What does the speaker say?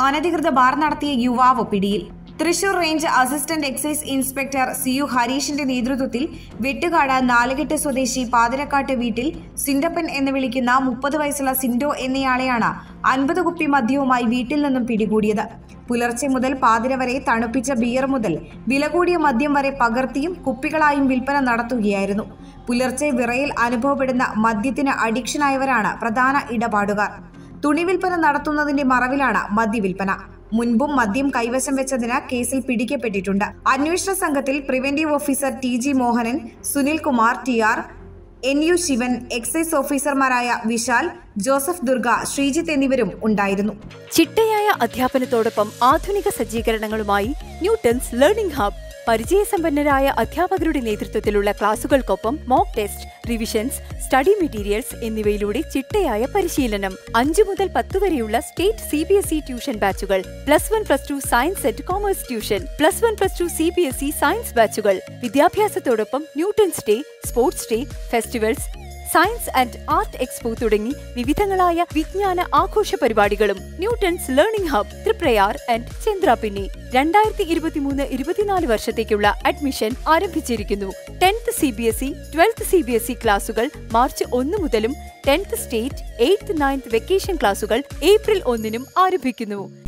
അനധികൃത ബാർ നടത്തിയ യുവാവ് പിടിയിൽ Thrissur range assistant excise inspector C U ഹരീഷിന്റെ നേതൃത്വത്തിൽ വെട്ടുകാട് നാലുകെട്ട് സ്വദേശി പാതിരക്കാട്ട് വീട്ടിൽ സിൻഡപ്പൻ എന്ന് വിളിക്കുന്ന മുപ്പത് വയസ്സുള്ള സിൻഡോ എന്നയാളെയാണ് അൻപത് കുപ്പി മദ്യവുമായി വീട്ടിൽ നിന്നും പിടികൂടിയത് പുലർച്ചെ മുതൽ പാതിര വരെ തണുപ്പിച്ച ബിയർ മുതൽ വില കൂടിയ മദ്യം വരെ പകർത്തിയും കുപ്പികളായും വിൽപ്പന നടത്തുകയായിരുന്നു പുലർച്ചെ വിറയിൽ അനുഭവപ്പെടുന്ന മദ്യത്തിന് അഡിക്ഷനായവരാണ് പ്രധാന ഇടപാടുകാർ തുണി വിൽപ്പന നടത്തുന്നതിന്റെ മറവിലാണ് മദ്യവിൽപ്പന മുൻപും മദ്യം കൈവശം വെച്ചതിന് കേസിൽ പിടിക്കപ്പെട്ടിട്ടുണ്ട് അന്വേഷണ സംഘത്തിൽ preventive officer T G Mohanan Sunil Kumar T R N U Shivan excise ഓഫീസർമാരായ വിശാൽ ജോസഫ് ദുർഗ ശ്രീജിത്ത് എന്നിവരും ഉണ്ടായിരുന്നു ചിട്ടയായ അധ്യാപനത്തോടൊപ്പം ആധുനിക സജ്ജീകരണങ്ങളുമായി ന്യൂട്ടൺസ് ലേണിംഗ് ഹബ് പരിചയസമ്പന്നരായ അധ്യാപകരുടെ നേതൃത്വത്തിലുള്ള ക്ലാസുകൾക്കൊപ്പം mock test revisions study materials എന്നിവയിലൂടെ ചിട്ടയായ പരിശീലനം അഞ്ചു മുതൽ പത്ത് വരെയുള്ള state C B S E tuition ബാച്ചുകൾ plus one plus two science set commerce tuition plus one plus two C B S E science ബാച്ചുകൾ വിദ്യാഭ്യാസത്തോടൊപ്പം Newton's day sports day festivals science and art expo തുടങ്ങി വിവിധങ്ങളായ വിജ്ഞാന ആഘോഷ പരിപാടികളും Newton's learning hub Triprayar and Chandrapinni രണ്ടായിരത്തി ഇരുപത്തിമൂന്ന് ഇരുപത്തിനാല് വർഷത്തേക്കുള്ള അഡ്മിഷൻ ആരംഭിച്ചിരിക്കുന്നു tenth C B S E twelfth C B S E ക്ലാസുകൾ മാർച്ച് ഒന്ന് മുതലും tenth state eighth ninth vacation ക്ലാസുകൾ ഏപ്രിൽ ഒന്നിനും ആരംഭിക്കുന്നു